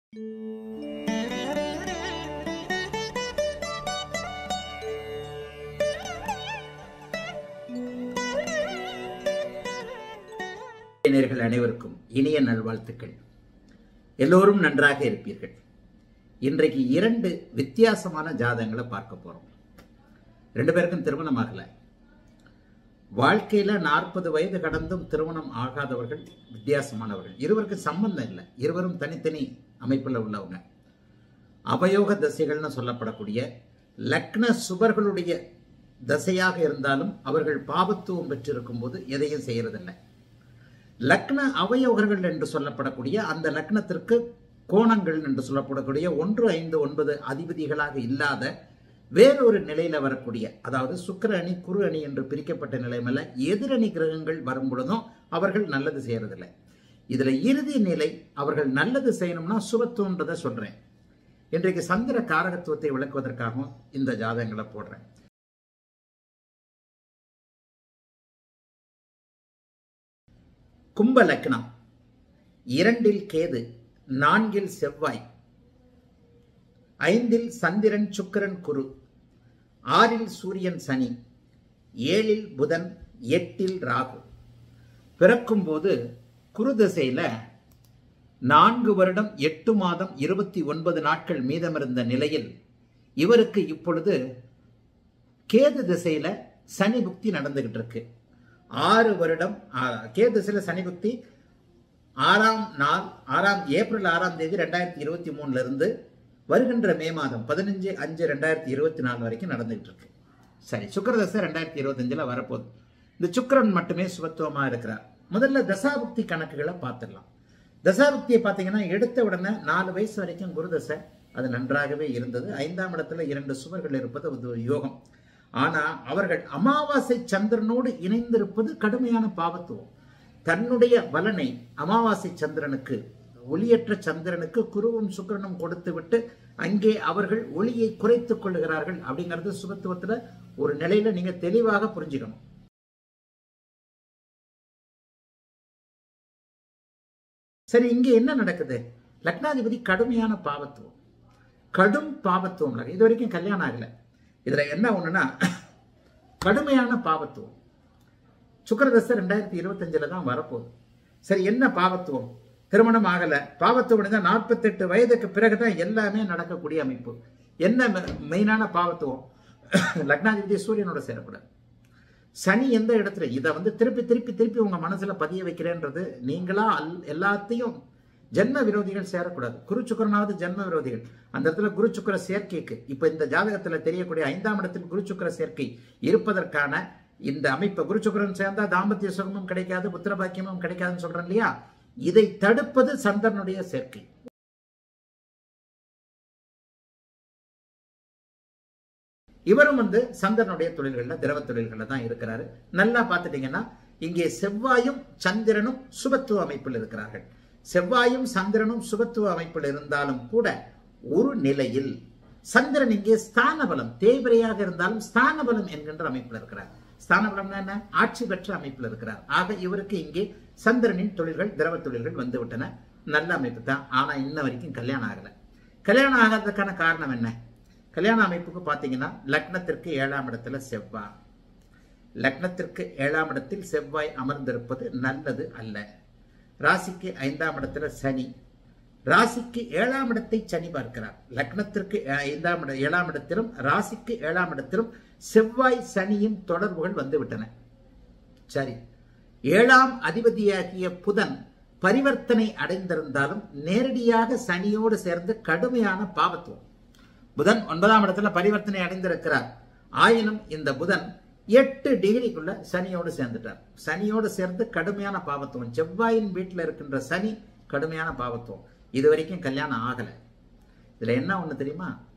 நேயர்கள் அனைவருக்கும் இனிய நல்வாழ்த்துக்கள் எல்லோரும் நன்றாக இருப்பீர்கள் இன்றைக்கு இரண்டு வித்தியாசமான ஜாதகங்களை பார்க்க போறோம் ரெண்டு பேருக்கும் திருமணம் ஆகல வாழ்க்கையில நாற்பது வயது கடந்தும் திருமணம் ஆகாதவர்கள் வித்தியாசமானவர்கள் இருவருக்கும் சம்பந்தம் இல்லை இருவரும் தனித்தனி அமைப்பில் உள்ளவங்க அவயோக தசைகள்னு சொல்லப்படக்கூடிய லக்ன சுபர்களுடைய தசையாக இருந்தாலும் அவர்கள் பாபத்துவம் பெற்றிருக்கும் போது எதையும் செய்யறதில்லை லக்ன அவயோகர்கள் என்று சொல்லப்படக்கூடிய அந்த லக்னத்திற்கு கோணங்கள் என்று சொல்லப்படக்கூடிய ஒன்று ஐந்து ஒன்பது அதிபதிகளாக இல்லாத வேறொரு நிலையில வரக்கூடிய அதாவது சுக்கிர அணி குரு அணி என்று பிரிக்கப்பட்ட நிலைமையில எதிரணி கிரகங்கள் வரும் பொழுதும் அவர்கள் நல்லது செய்யறதில்லை இதுல இறுதி நிலை அவர்கள் நல்லது செய்யணும்னா சுபத்துவன்றதை சொல்றேன் இன்றைக்கு சந்திர காரகத்துவத்தை விளக்குவதற்காகவும் இந்த ஜாதகங்களை போடுறேன் கும்ப லக்னம் இரண்டில் கேது நான்கில் செவ்வாய் ஐந்தில் சந்திரன் சுக்கிரன் குரு ஆறில் சூரியன் சனி ஏழில் புதன் எட்டில் ராகு பிறக்கும்போது குரு திசையில நான்கு வருடம் எட்டு மாதம் இருபத்தி ஒன்பது நாட்கள் மீதமிருந்த நிலையில் இவருக்கு இப்பொழுது கேது திசையில சனி புக்தி நடந்துகிட்டு இருக்கு ஆறு வருடம் ஆ, கேது திசையில சனி புக்தி ஆறாம் நாள் ஆறாம் ஏப்ரல் ஆறாம் தேதி ரெண்டாயிரத்தி இருபத்தி மூணுல இருந்து வருகின்ற மே மாதம் பதினஞ்சு அஞ்சு ரெண்டாயிரத்தி இருபத்தி நாலு வரைக்கும் நடந்துகிட்டு இருக்கு சரி சுக்கரதசை ரெண்டாயிரத்தி இருபத்தஞ்சுல வரப்போகுது இந்த சுக்கிரன் மட்டுமே சுபத்துவமா இருக்கிறார் முதல்ல தசாபுக்தி கணக்குகளை பார்த்துடலாம் தசாபுக்தியை பார்த்தீங்கன்னா எடுத்த உடனே நாலு வயசு வரைக்கும் குருதசை அது நன்றாகவே இருந்தது ஐந்தாம் இடத்துல இரண்டு சுவர்கள் இருப்பது ஒரு யோகம் ஆனா அவர்கள் அமாவாசை சந்திரனோடு இணைந்திருப்பது கடுமையான பாவத்துவம் தன்னுடைய பலனை அமாவாசை சந்திரனுக்கு ஒளியற்ற சந்திரனுக்கு குருவும் சுக்கிரனும் கொடுத்து விட்டு அங்கே அவர்கள் ஒளியை குறைத்துக் கொள்ளுகிறார்கள் அப்படிங்கிறது சுபத்துவத்துல ஒரு நிலையில நீங்க தெளிவாக புரிஞ்சுக்கணும் சரி இங்க என்ன நடக்குது லக்னாதிபதி கடுமையான பாவத்துவம் கடும் பாவத்துவம் லக்னம். இது வரைக்கும் கல்யாணம் ஆகல இதுல என்ன ஒண்ணுன்னா கடுமையான பாவத்துவம் சுக்கரதசை ரெண்டாயிரத்தி இருபத்தஞ்சுல தான் வரப்போகுது சரி என்ன பாவத்துவம் திருமணம் ஆகல பாவத்துவம் தான் நாற்பத்தெட்டு வயதுக்கு பிறகுதான் எல்லாமே நடக்கக்கூடிய அமைப்பு என்ன மெ- மெயினான பாவத்துவம் லக்னாதிபதி சூரியனோட சேரக்கூடாது சனி எந்த இடத்துல இதை வந்து திருப்பி திருப்பி திருப்பி உங்க மனசுல பதிய வைக்கிறேன்றது நீங்களா அல்- எல்லாத்தையும் ஜென்ம விரோதிகள் சேரக்கூடாது குரு சுக்கரனாவது ஜென்ம விரோதிகள் அந்த இடத்துல குரு சுக்கர சேர்க்கைக்கு இப்ப இந்த ஜாதகத்துல தெரியக்கூடிய ஐந்தாம் இடத்தில் குரு சுக்கர சேர்க்கை இருப்பதற்கான இந்த அமைப்பு குரு சுக்கரன் சேர்ந்தா தாம்பத்திய சுகமும் கிடைக்காது புத்திர பாக்கியமும் கிடைக்காதுன்னு சொல்றேன் இல்லையா இதை தடுப்பது சந்திரனுடைய சேர்க்கை இவரும் வந்து சந்திரனுடைய தொழில்கள்ல திரவ தொழில்கள்ல தான் இருக்கிறாரு நல்லா பார்த்துட்டீங்கன்னா இங்கே செவ்வாயும் சந்திரனும் சுபத்துவ அமைப்பில் இருக்கிறார்கள் செவ்வாயும் சந்திரனும் சுபத்துவ அமைப்பில் இருந்தாலும் கூட ஒரு நிலையில் சந்திரன் இங்கே ஸ்தான பலம் தேய்பிரையாக இருந்தாலும் ஸ்தான பலம் என்கின்ற அமைப்பில் இருக்கிறார் ஸ்தான பலம்னா என்ன ஆட்சி பெற்ற அமைப்பில் இருக்கிறார் ஆக இவருக்கு இங்கே சந்திரனின் தொழில்கள் திரவ தொழில்கள் வந்து விட்டன நல்ல அமைப்பு தான் ஆனா இன்ன வரைக்கும் கல்யாணம் ஆகல கல்யாணம் ஆகாததுக்கான காரணம் என்ன கல்யாண அமைப்புக்கு பார்த்தீங்கன்னா லக்னத்திற்கு ஏழாம் இடத்துல செவ்வாய் லக்னத்திற்கு ஏழாம் இடத்தில் செவ்வாய் அமர்ந்திருப்பது நல்லது அல்ல ராசிக்கு ஐந்தாம் இடத்துல சனி ராசிக்கு ஏழாம் இடத்தை சனி பார்க்கிறார் லக்னத்திற்கு ஐந்தாம் இட ஏழாம் இடத்திலும் ராசிக்கு ஏழாம் இடத்திலும் செவ்வாய் சனியின் தொடர்புகள் வந்துவிட்டன சரி ஏழாம் அதிபதியாகிய புதன் பரிவர்த்தனை அடைந்திருந்தாலும் நேரடியாக சனியோடு சேர்ந்து கடுமையான பாவத்துவம் புதன் ஒன்பதாம் இடத்துல பரிவர்த்தனை அடைந்திருக்கிறார் ஆயினும் இந்த புதன் எட்டு டிகிரிக்குள்ள சனியோடு சேர்ந்துட்டார் சனியோடு சேர்ந்து கடுமையான பாவத்துவம் செவ்வாயின் வீட்டில் இருக்கின்ற சனி கடுமையான பாவத்துவம் இது வரைக்கும் கல்யாணம் ஆகல இதுல என்ன ஒண்ணு தெரியுமா